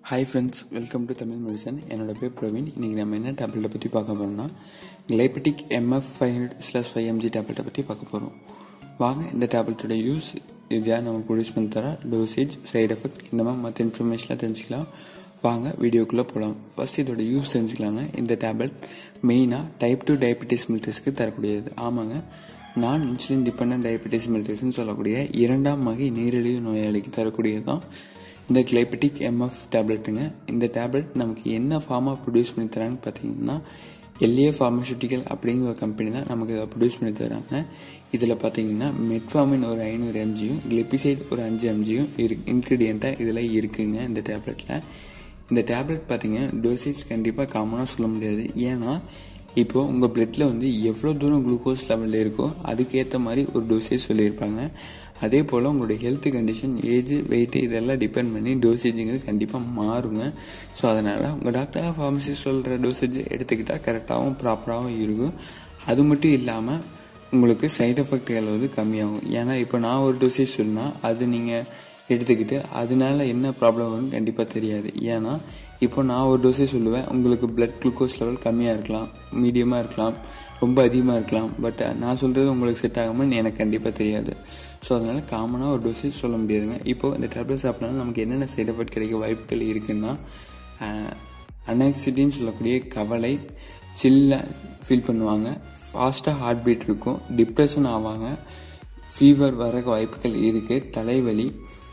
hi friends welcome to Tamil medicine என்னோட பேர் பிரவீன் இன்றைக்கி நம்ம என்ன டேப்லெட்டை பற்றி பார்க்க போகிறோம்னா கிளைபெட்டிக் MF five hundred slash five mg டேப்லெட்டை பற்றி பார்க்க போகிறோம் வாங்க இந்த டேப்லெட்டோட யூஸ் இது யார் நம்ம ப்ரொடியூஸ் பண்ணி தர டோசேஜ் சைடு எஃபெக்ட் இந்த மாதிரி மற்ற இன்ஃபர்மேஷன்லாம் தெரிஞ்சுக்கலாம் வாங்க வீடியோக்குள்ளே போகலாம் ஃபர்ஸ்ட் இதோட யூஸ் தெரிஞ்சுக்கலாங்க இந்த டேப்லெட் மெயினாக டைப் டூ டயபிட்டிஸ் மில்டர்ஸ்க்கு தரக்கூடியது ஆமாங்க நான் இன்சுலின் டிபெண்ட் டயபிட்டிஸ் மில்டர்ஸ்னு சொல்லக்கூடிய இரண்டாம் வகை நீரிழிவு நோயாளிக்கு தரக்கூடியது தான் இந்த கிளைபெட்டிக் எம்எஃப் டேப்லெட்டுங்க இந்த டேப்லெட் நமக்கு என்ன ஃபார்மாக ப்ரொடியூஸ் பண்ணி தராங்கன்னு பார்த்தீங்கன்னா எல்ஏ ஃபார்மசூட்டிக்கல் அப்படிங்கிற ஒரு கம்பெனி தான் நமக்கு இதை ப்ரொடியூஸ் பண்ணி தராங்க இதில் பார்த்தீங்கன்னா மெட்ஃபார்மின் ஒரு ஐநூறு எம்ஜியும் கிளிபிசைட் ஒரு அஞ்சு எம்ஜியும் இரு இன்க்ரீடியண்ட்டாக இதில் இருக்குங்க இந்த டேப்லெட்டில் இந்த டேப்லெட் பார்த்தீங்கன்னா டோசேஜ் கண்டிப்பாக காமனாக சொல்ல முடியாது ஏன்னா இப்போ உங்கள் பிளட்டில் வந்து எவ்வளோ தூரம் குளுக்கோஸ் லெவலில் இருக்கோ அதுக்கேற்ற மாதிரி ஒரு டோசேஜ் சொல்லியிருப்பாங்க அதே போல் உங்களுடைய ஹெல்த் கண்டிஷன் ஏஜ் வெயிட் இதெல்லாம் டிபெண்ட் பண்ணி டோசேஜுங்கிறது கண்டிப்பாக மாறுங்க ஸோ அதனால் உங்கள் டாக்டர் ஃபார்மசி சொல்கிற டோசேஜ் எடுத்துக்கிட்டால் கரெக்டாகவும் ப்ராப்பராகவும் இருக்கும் அது மட்டும் இல்லாமல் உங்களுக்கு சைடு எஃபெக்ட்கள் வந்து கம்மியாகும் ஏன்னா இப்போ நான் ஒரு டோசேஜ் சொன்னால் அது நீங்கள் எடுத்துக்கிட்டு அதனால என்ன ப்ராப்ளம் வரும்னு கண்டிப்பாக தெரியாது ஏன்னா இப்போ நான் ஒரு டோசேஜ் சொல்லுவேன் உங்களுக்கு பிளட் குளுக்கோஸ் லெவல் கம்மியாக இருக்கலாம் மீடியமாக இருக்கலாம் ரொம்ப அதிகமாக இருக்கலாம் பட் நான் சொல்கிறது உங்களுக்கு செட் ஆகாமல் எனக்கு கண்டிப்பாக தெரியாது ஸோ அதனால் காமனாக ஒரு டோசேஜ் சொல்ல முடியாதுங்க இப்போது இந்த டேப்லெட் சாப்பிட்னாலும் நமக்கு என்னென்ன சைடு எஃபெக்ட் கிடைக்க வாய்ப்புகள் இருக்குன்னா அனெக்சிட்டின்னு சொல்லக்கூடிய கவலை சில்லாக ஃபீல் பண்ணுவாங்க ஃபாஸ்ட்டாக ஹார்ட் பீட் இருக்கும் டிப்ரெஷன் ஆவாங்க ஃபீவர் வர வாய்ப்புகள் இருக்குது தலைவலி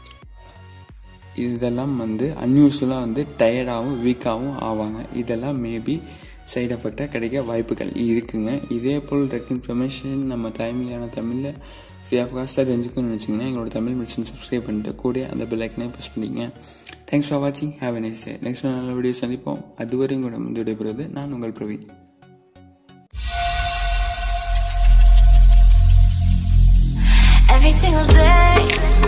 இதெல்லாம் வந்து அன்யூஸ்வலாக வந்து டயர்டாகவும் வீக்காகவும் ஆவாங்க இதெல்லாம் மேபி சைடு எஃபெக்டாக கிடைக்க வாய்ப்புகள் இருக்குங்க இதே போல் ரெக் இன்ஃபர்மேஷன் நம்ம தாய்மையான தமிழில் ஃப்ரீ ஆஃப் காஸ்ட்டாக தெரிஞ்சுக்கணும்னு நினச்சிங்கன்னா எங்களோட தமிழ் மெடிசன் சப்ஸ்கிரைப் பண்ணிட்டு கூட அந்த பெல் ஐக்கனே ப்ரெஸ் பண்ணிங்க தேங்க்ஸ் ஃபார் வாட்சிங் have a nice day next நல்ல வீடியோ சந்திப்போம் அதுவரை உங்களோட வந்து விடைபெறுவது நான் உங்கள் பிரவீன் Every single day